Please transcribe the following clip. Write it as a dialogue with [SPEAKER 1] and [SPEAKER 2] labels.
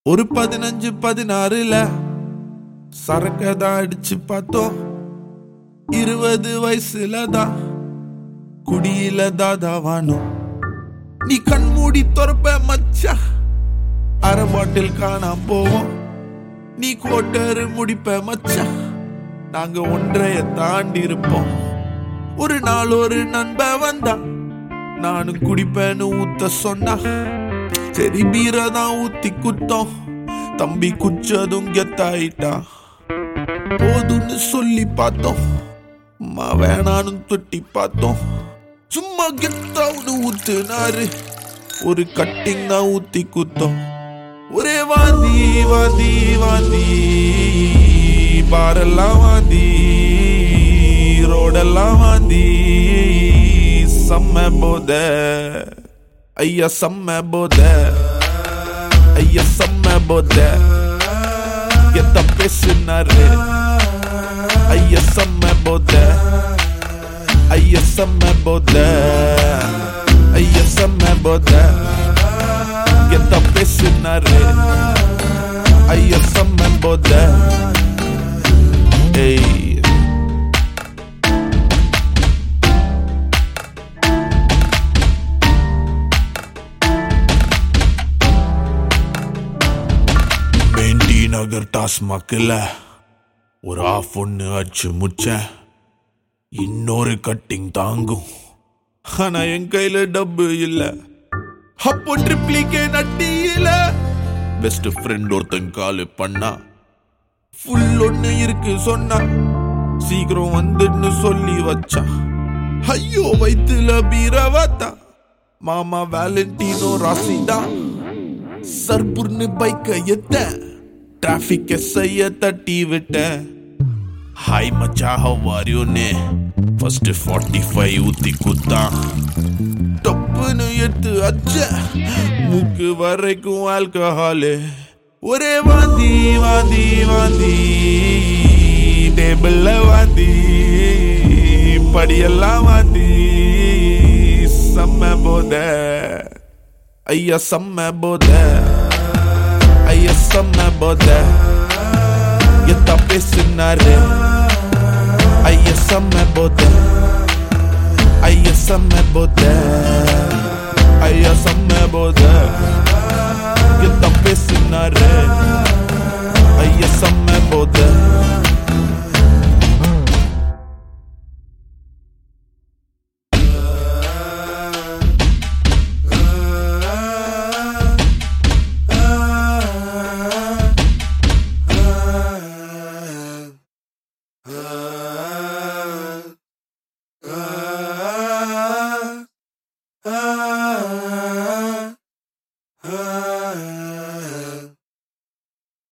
[SPEAKER 1] ஒரு பதினஞ்சு பதினாறுல சரக்கதான் அடிச்சு பார்த்தோம் இருபது வயசுல தான் குடியில தாதாவானோ நீ கண் மூடி துறப்ப மச்சா அரை பாட்டில் காணாம போவோம் நீ கோட்டரு முடிப்ப மச்சா நாங்க ஒன்றைய தாண்டி இருப்போம் ஒரு நாள் ஒரு நண்ப வந்தா நானும் குடிப்பேன்னு ஊத்த சொன்னா சரி பீரை தான் ஊத்தி குத்தோம் தம்பி குச்சதும் கெத்தாயிட்டா போதும்னு சொல்லி பார்த்தோம் அம்மா வேணான்னு தொட்டி பார்த்தோம் சும்மா கெத்தாவுன்னு ஊத்துனாரு ஒரு கட்டிங் தான் ஊத்தி குத்தோம் ஒரே வாந்தி வாந்தி வாந்தி பாரெல்லாம் வாந்தி ரோடெல்லாம் வாந்தி செம்ம போத ஐயா செம்ம போத ஐயா செம்ம போத எத்த பேசுனாரு ஐயா செம்ம போத ஐயா செம்ம போத ஐயா செம்ம போத எத்த பேசுனாரு ஐயா செம்ம போத ஏய் மெயின்டி நகர் டாஸ்மாக்கில் ஒரு ஆஃப் ஒன்று அடிச்சு முச்சேன் இன்னொரு கட்டிங் தாங்கும் ஆனா என் கையில டப்பு இல்ல அப்போ ட்ரிப்ளிகே நட்டியில பெஸ்ட் ஃப்ரெண்ட் ஒருத்தன் கால் பண்ணா ஃபுல் ஒண்ணு இருக்கு சொன்னா சீக்கிரம் வந்துன்னு சொல்லி வச்சா ஐயோ வயித்துல பீரவாத்தா மாமா வேலண்டினோ ராசிதா சர்புர்னு பைக்க எத்த டிராபிக் எஸ்ஐய தட்டி விட்டேன் ஹாய் மச்சா ஹவ் ஆர் யூ நே ஃபர்ஸ்ட் 45 ஊத்தி குத்தான் டப்புன்னு எடுத்து அச்ச மூக்கு வரைக்கும் ஆல்கஹாலு ஒரே வாந்தி வாந்தி வாந்தி டேபிள்ல வாந்தி படியெல்லாம் வாந்தி செம்ம போத ஐயா செம்ம போத ஐயா செம்ம போத எத்த பேசுனாரு ஐயா செம்ம போத ஐயா செம்ம போத ஐயா செம்ம போத எத்த பேசுனாரு